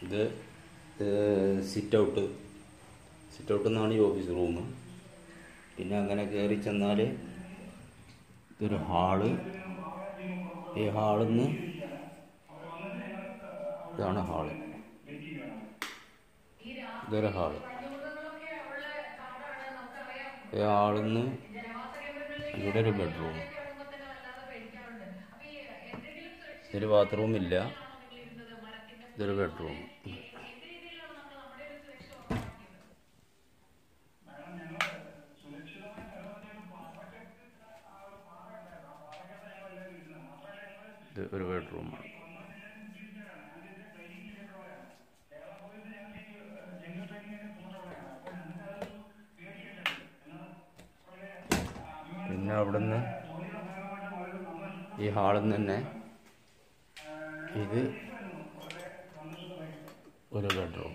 ഇത് sit out sit out എന്നാണ് ഈ ഓഫീസ് റൂം പിന്നെ അങ്ങനെ കയറി ചെന്നാൽ ഇതൊരു ഹാള് ഈ ഹാളിൽ നിന്ന് ഇതാണ് ഹാള് ഇതൊരു ഹാള് ഈ ഹാളിൽ നിന്ന് ഇവിടെ ഒരു ബെഡ്റൂം ഇതൊരു ബാത്റൂം ഇല്ല ഇതൊരു ബെഡ്റൂം ഇത് ഒരു ബെഡ്റൂമാണ് പിന്നെ അവിടുന്ന് ഈ ഹാളിൽ നിന്ന് തന്നെ ഇത് ഒരു ബെഡ്റൂം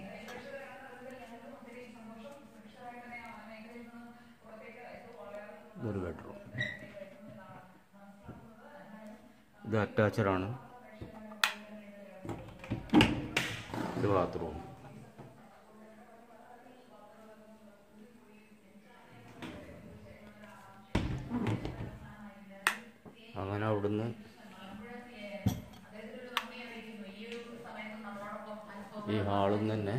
ഇതൊരു ബെഡ്റൂം ഇത് അറ്റാച്ചഡാണ് ഇത് ബാത്റൂം അങ്ങനെ അവിടുന്ന് ഈ ഹാളിൽ നിന്ന് തന്നെ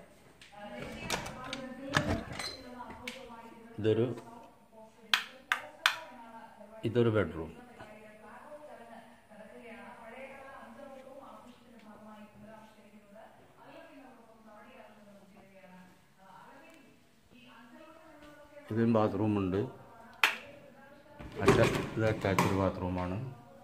ഇതൊരു ഇതൊരു ബെഡ്റൂം ഇതിന് ബാത്റൂമുണ്ട് അറ്റ ഇത് അറ്റാച്ച്ഡ് ബാത്റൂമാണ്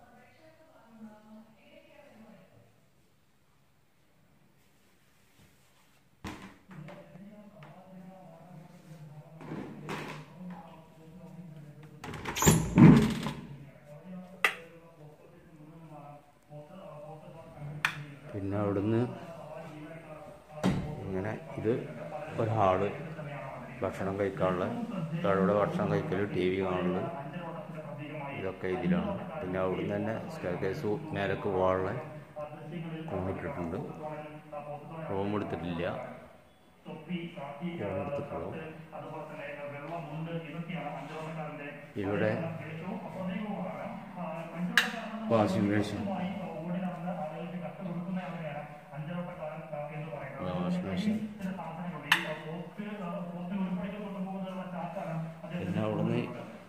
പിന്നെ അവിടുന്ന് ഇങ്ങനെ ഇത് ഒരു ഹാള് ഭക്ഷണം കഴിക്കാനുള്ള അവിടെ ഭക്ഷണം കഴിക്കൽ ടി വി കാണൽ ഇതൊക്കെ ഇതിലാണ് പിന്നെ അവിടുന്ന് തന്നെ സ്റ്റെയർ കേസ് മേലേക്ക് പോകാനുള്ള കൊണ്ടിട്ടിട്ടുണ്ട് റൂം എടുത്തിട്ടില്ല റൂം എടുത്തിട്ടുള്ളൂ ഇവിടെ വാഷിംഗ് മെഷീൻ വാഷിംഗ് മെഷീൻ പിന്നെ അവിടുന്ന്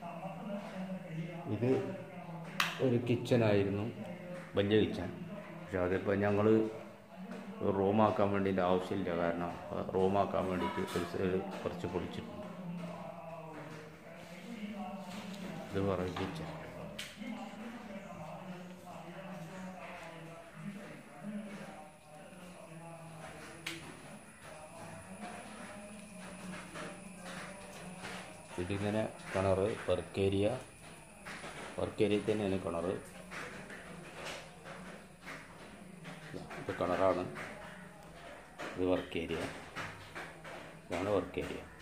ഇത് ഒരു കിച്ചനായിരുന്നു വലിയ കിച്ചൻ പക്ഷെ അതിപ്പോൾ ഞങ്ങൾ റൂമാക്കാൻ വേണ്ടിയിട്ട് ആവശ്യമില്ല കാരണം റൂമാക്കാൻ വേണ്ടിയിട്ട് ഒരു സൈഡ് കുറച്ച് പൊളിച്ചിട്ടുണ്ട് ഇത് പറയും കിച്ചൻ ഇതിങ്ങനെ കിണറ് വർക്ക് ഏരിയ വർക്ക് ഏരിയയിൽ തന്നെയാണ് കിണറ് ഇത് കിണറാണ് ഇത് വർക്ക് ഏരിയ ഇതാണ് വർക്ക് ഏരിയ